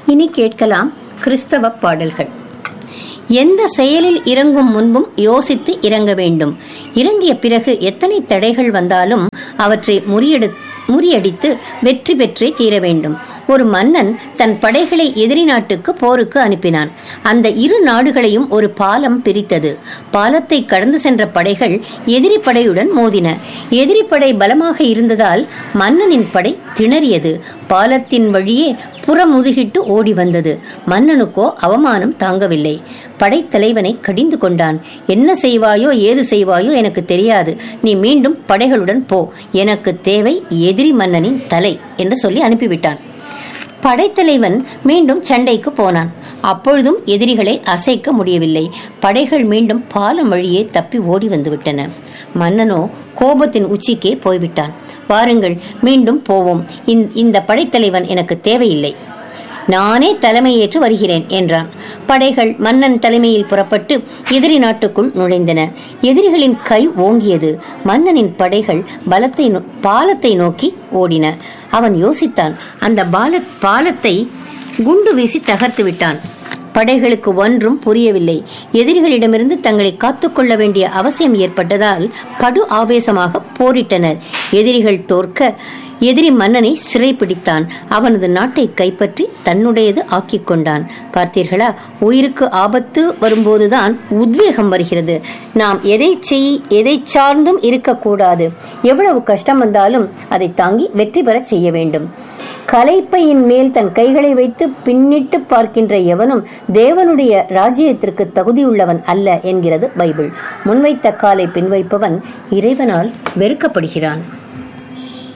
இனி கேட்கலாம் கிறிஸ்தவ பாடல்கள் எந்த செயலில் இறங்கும் முன்பும் யோசித்து இறங்க வேண்டும் இறங்கிய பிறகு எத்தனை தடைகள் வந்தாலும் அவற்றை முறியெடு முறியடித்து வெற்றி பெற்றே தீர வேண்டும் ஒரு மன்னன் தன் படைகளை எதிரி நாட்டுக்கு போருக்கு அனுப்பினான் அந்த இரு நாடுகளையும் ஒரு பாலம் பிரித்தது பாலத்தை கடந்து சென்ற படைகள் எதிரி படையுடன் மோதின எதிரி படை பலமாக இருந்ததால் மன்னனின் படை திணறியது பாலத்தின் வழியே புறமுதுகிட்டு ஓடி வந்தது மன்னனுக்கோ அவமானம் தாங்கவில்லை படைத்தலைவனை கடிந்து கொண்டான் என்ன செய்வாயோ ஏது செய்வாயோ எனக்கு தெரியாது நீ மீண்டும் படைகளுடன் போ எனக்கு தேவை எதிரி மன்னனின் தலை என்று சொல்லி அனுப்பிவிட்டான் படைத்தலைவன் மீண்டும் சண்டைக்கு போனான் அப்பொழுதும் எதிரிகளை அசைக்க முடியவில்லை படைகள் மீண்டும் பாலம் வழியே தப்பி ஓடி வந்துவிட்டன மன்னனோ கோபத்தின் உச்சிக்கே போய்விட்டான் வாருங்கள் மீண்டும் போவோம் இந்த படைத்தலைவன் எனக்கு தேவையில்லை நானே தலைமையேற்று வருகிறேன் என்றான் படைகள் மன்னன் தலைமையில் புறப்பட்டு எதிரி நாட்டுக்குள் நுழைந்தன எதிரிகளின் கை ஓங்கியது மன்னனின் படைகள் பலத்தை பாலத்தை நோக்கி ஓடின அவன் யோசித்தான் அந்த பால பாலத்தை குண்டு வீசி தகர்த்து விட்டான் படைகளுக்கு ஒன்றும் புரியவில்லை எதிரிகளிடமிருந்து தங்களை காத்துக்கொள்ள வேண்டிய அவசியம் ஏற்பட்டதால் படு ஆவேசமாக போரிட்டனர் எதிரிகள் தோற்க எதிரி மன்னனை சிறைப்பிடித்தான் அவனது நாட்டை கைப்பற்றி தன்னுடையது ஆக்கிக் கொண்டான் பார்த்தீர்களா உயிருக்கு ஆபத்து வரும்போதுதான் உத்வேகம் வருகிறது நாம் எதை செய் எதை சார்ந்தும் இருக்கக்கூடாது எவ்வளவு கஷ்டம் வந்தாலும் அதை தாங்கி வெற்றி பெற செய்ய வேண்டும் கலைப்பையின் மேல் தன் கைகளை வைத்து பின்னிட்டு பார்க்கின்ற எவனும் தேவனுடைய ராஜ்யத்திற்கு தகுதியுள்ளவன் அல்ல என்கிறது பைபிள் முன்வைத்த காலை பின்வைப்பவன் இறைவனால் வெறுக்கப்படுகிறான்